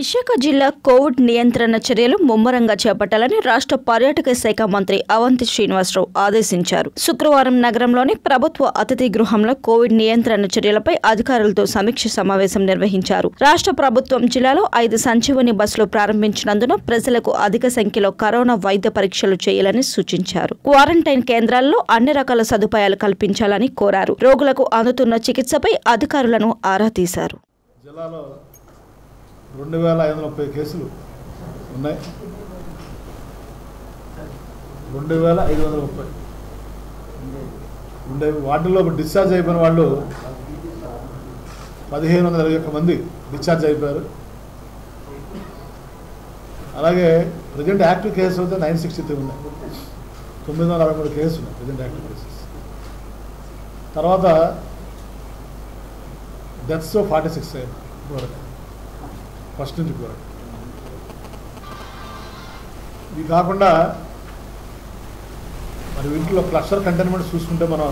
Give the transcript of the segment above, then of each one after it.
విశాఖ జిల్లా కోవిడ్ నియంత్రణ చర్యలు ముమ్మరంగా చేపట్టాలని రాష్ట్ర పర్యాటక శాఖ మంత్రి అవంతి శ్రీనివాసరావు ఆదేశించారు శుక్రవారం నగరంలోని ప్రభుత్వ అతిథి గృహంలో కోవిడ్ నియంత్రణ చర్యలపై అధికారులతో సమీక్ష సమావేశం నిర్వహించారు రాష్ట్ర ప్రభుత్వం జిల్లాలో ఐదు సంజీవని బస్సులు ప్రారంభించినందున ప్రజలకు అధిక సంఖ్యలో కరోనా వైద్య పరీక్షలు చేయాలని సూచించారు క్వారంటైన్ కేంద్రాల్లో అన్ని రకాల సదుపాయాలు కల్పించాలని కోరారు రోగులకు అందుతున్న చికిత్సపై అధికారులను ఆరా తీశారు జిల్లాలో రెండు వేల ఐదు వందల ముప్పై కేసులు ఉన్నాయి రెండు వేల ఐదు వందల ముప్పై ఉండే వాటిల్లో డిశ్చార్జ్ అయిపోయిన వాళ్ళు పదిహేను వందల ఇరవై ఒక్క మంది డిశ్చార్జ్ అయిపోయారు అలాగే ప్రజెంట్ యాక్టివ్ కేసులు అయితే నైన్ సిక్స్టీ త్రీ ఉన్నాయి తొమ్మిది వందల అరవై మూడు కేసులు ఉన్నాయి ప్రజెంట్ యాక్టివ్ కేసెస్ తర్వాత డెత్స్ ఫార్టీ సిక్స్ వరకు ఫస్ట్ నుంచి కూడా ఇవి కాకుండా మరి వీటిలో క్లస్టర్ కంటైన్మెంట్ చూసుకుంటే మనం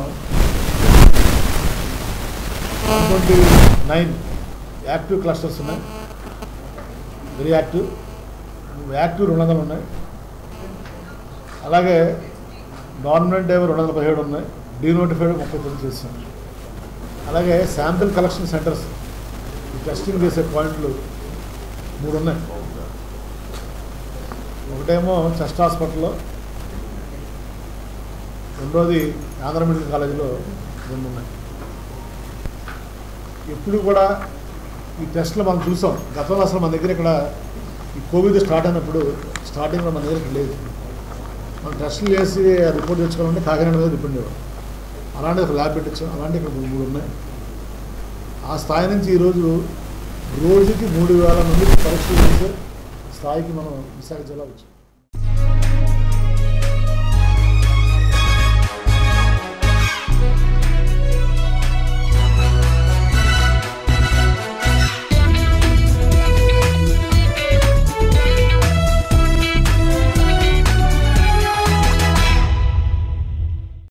ట్వంటీ నైన్ యాక్టివ్ క్లస్టర్స్ ఉన్నాయి వెరీ యాక్టివ్ యాక్టివ్ రెండు వందలు ఉన్నాయి అలాగే నార్మల్ డేవ్ రెండు వందల పదిహేడు ఉన్నాయి డీనోటిఫైడ్ ముప్పై తొమ్మిది చేస్తున్నాం అలాగే శాంపిల్ కలెక్షన్ సెంటర్స్ ఈ టెస్టింగ్ చేసే పాయింట్లు మూడు ఉన్నాయి ఒకటేమో చెస్ట్ హాస్పిటల్లో రెండోది ఆంధ్ర మెడికల్ కాలేజీలో రెండు ఉన్నాయి ఎప్పుడు కూడా ఈ టెస్ట్లు మనం చూసాం గతంలో అసలు మన దగ్గర ఇక్కడ ఈ కోవిడ్ స్టార్ట్ అయినప్పుడు స్టార్టింగ్లో మన దగ్గర ఇక్కడ లేదు మనం టెస్టులు చేసి రిపోర్ట్ తెచ్చుకోవాలంటే కాకినాడ మీద రిపోర్ట్ ఇవ్వాలి అలాంటి ఒక ల్యాబ్ పెట్టించాం అలాంటి ఇక్కడ మూడు ఉన్నాయి ఆ స్థాయి నుంచి ఈరోజు రోజుకి మూడు వేల మంది పరీక్షలు చేసే స్థాయికి మనం విశాఖ జిల్లా వచ్చాం